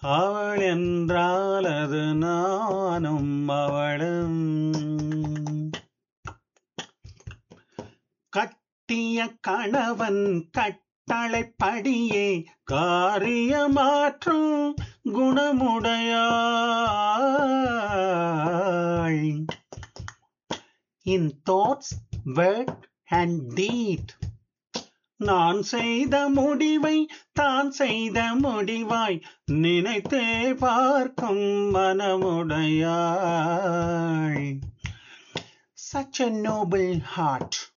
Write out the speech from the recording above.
அவள் என்றால் அது நானும் அவளும் கட்டிய கணவன் கட்டளைப்படியே காரியமாற்றும் குணமுடையாள் in thoughts word and deed நான் செய்த முடிவை தான் செய்த முடிவாய் நினைத்தே பார்க்கும் மனமுடையாள் such a noble heart